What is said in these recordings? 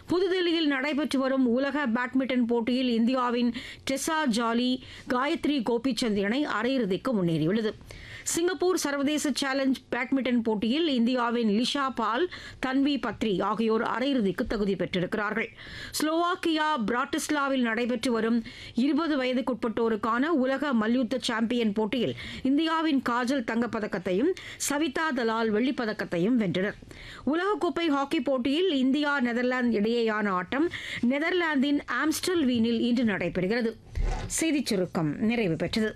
புதுதில்லியில் நடைபெற்று வரும் உலக பேட்மிண்டன் போட்டியில் இந்தியாவின் டெசா ஜாலி காயத்ரி கோபிச்சந்த் இணை அரையிறுதிக்கு முன்னேறியுள்ளது சிங்கப்பூர் சர்வதேச சேலஞ்ச் பேட்மிண்டன் போட்டியில் இந்தியாவின் லிஷா பால் தன்வி பத்ரி ஆகியோர் அரையிறுதிக்கு தகுதி பெற்றிருக்கிறார்கள் ஸ்லோவாக்கியா பிராட்டிஸ்லாவில் நடைபெற்று வரும் இருபது வயதுக்குட்பட்டோருக்கான உலக மல்யுத்த சாம்பியன் போட்டியில் இந்தியாவின் காஜல் தங்கப்பதக்கத்தையும் சவிதா தலால் வெள்ளிப்பதக்கத்தையும் வென்றனர் உலகக்கோப்பை ஹாக்கி போட்டியில் இந்தியா நெதர்லாந்து இடையேயான ஆட்டம் நெதர்லாந்தின் ஆம்ஸ்டல் வீனில் இன்று நடைபெறுகிறது செய்திச் சுருக்கம் நிறைவு பெற்றது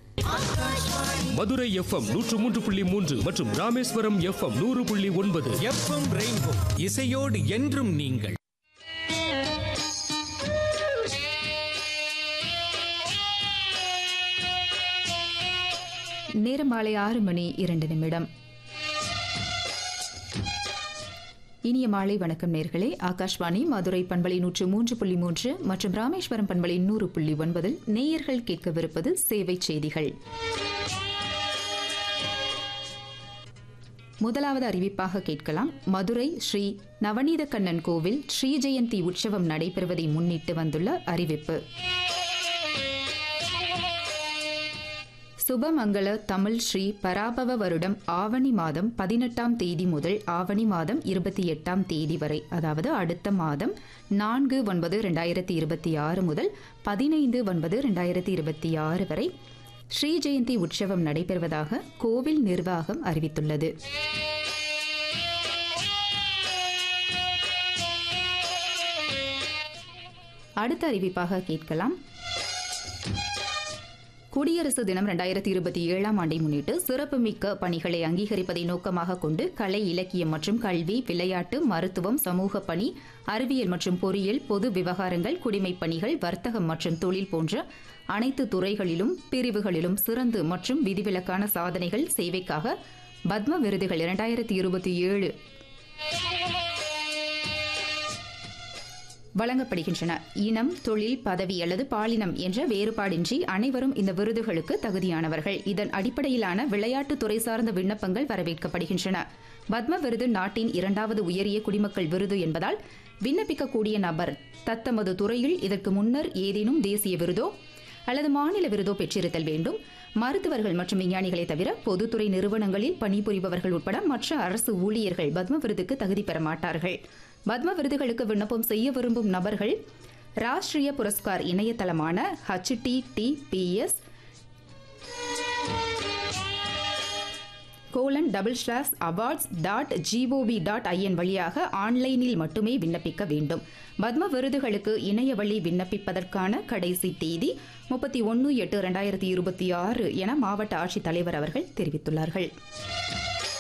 மதுரை எஃப்எம் நூற்று மூன்று புள்ளி மூன்று மற்றும் ராமேஸ்வரம் எஃப்எம் நூறு புள்ளி ஒன்பது எஃப்எம் ரெயின்போ இசையோடு என்றும் நீங்கள் நேரம் மாலை ஆறு மணி இரண்டு நிமிடம் இனிய மாலை வணக்கம் நேர்களே ஆகாஷ்வாணி மதுரை பண்பலை நூற்று மூன்று புள்ளி மூன்று மற்றும் ராமேஸ்வரம் பண்பலை நூறு புள்ளி ஒன்பதில் நேயர்கள் கேட்கவிருப்பது சேவை செய்திகள் முதலாவது அறிவிப்பாக கேட்கலாம் மதுரை ஸ்ரீ நவநீத கண்ணன் கோவில் ஸ்ரீ ஜெயந்தி உற்சவம் நடைபெறுவதை முன்னிட்டு வந்துள்ள அறிவிப்பு சுபமங்கள தமிழ் ஸ்ரீ பராபவ வருடம் ஆவணி மாதம் பதினெட்டாம் தேதி முதல் ஆவணி மாதம் இருபத்தி எட்டாம் தேதி வரை அதாவது அடுத்த மாதம் நான்கு ஒன்பது ரெண்டாயிரத்தி இருபத்தி ஆறு முதல் பதினைந்து ஒன்பது ரெண்டாயிரத்தி இருபத்தி ஆறு வரை ஸ்ரீ ஜெயந்தி உற்சவம் நடைபெறுவதாக கோவில் நிர்வாகம் அறிவித்துள்ளது அடுத்த அறிவிப்பாக கேட்கலாம் குடியரசு தினம் ரெண்டாயிரத்தி இருபத்தி ஏழாம் ஆண்டை முன்னிட்டு சிறப்புமிக்க பணிகளை அங்கீகரிப்பதை நோக்கமாக கொண்டு கலை இலக்கியம் மற்றும் கல்வி விளையாட்டு மருத்துவம் சமூக பணி அறிவியல் மற்றும் பொறியியல் பொது விவகாரங்கள் குடிமைப் பணிகள் வர்த்தகம் மற்றும் தொழில் போன்ற அனைத்து துறைகளிலும் பிரிவுகளிலும் சிறந்து மற்றும் விதிவிலக்கான சாதனைகள் சேவைக்காக பத்ம விருதுகள் இரண்டாயிரத்தி இருபத்தி ஏழு வழங்கப்படுகின்றன இனம் தொழில் பதவி அல்லது பாலினம் என்ற வேறுபாடின்றி அனைவரும் இந்த விருதுகளுக்கு தகுதியானவர்கள் இதன் அடிப்படையிலான விளையாட்டுத் துறை சார்ந்த விண்ணப்பங்கள் வரவேற்கப்படுகின்றன பத்ம விருது நாட்டின் இரண்டாவது உயரிய குடிமக்கள் விருது என்பதால் விண்ணப்பிக்கக்கூடிய நபர் தத்தமது துறையில் இதற்கு முன்னர் ஏதேனும் தேசிய விருதோ அல்லது மாநில விருதோ பெற்றிருத்தல் வேண்டும் மருத்துவர்கள் மற்றும் விஞ்ஞானிகளை தவிர பொதுத்துறை நிறுவனங்களில் பணிபுரிபவர்கள் உட்பட மற்ற அரசு ஊழியர்கள் பத்ம விருதுக்கு தகுதி பெற மாட்டார்கள் பத்ம விருதுகளுக்கு விண்ணப்பம் செய்ய விரும்பும் நபர்கள் ராஷ்டிரிய புரஸ்கார் இணையதளமான HTTPS colon double slash awards dot GOV dot IN வழியாக ஆன்லைனில் மட்டுமே விண்ணப்பிக்க வேண்டும் பத்ம விருதுகளுக்கு இணைய வழி விண்ணப்பிப்பதற்கான கடைசி தேதி முப்பத்தி ஒன்று எட்டு ரெண்டாயிரத்தி இருபத்தி ஆறு என மாவட்ட ஆட்சித்தலைவர் அவர்கள் தெரிவித்துள்ளார்கள்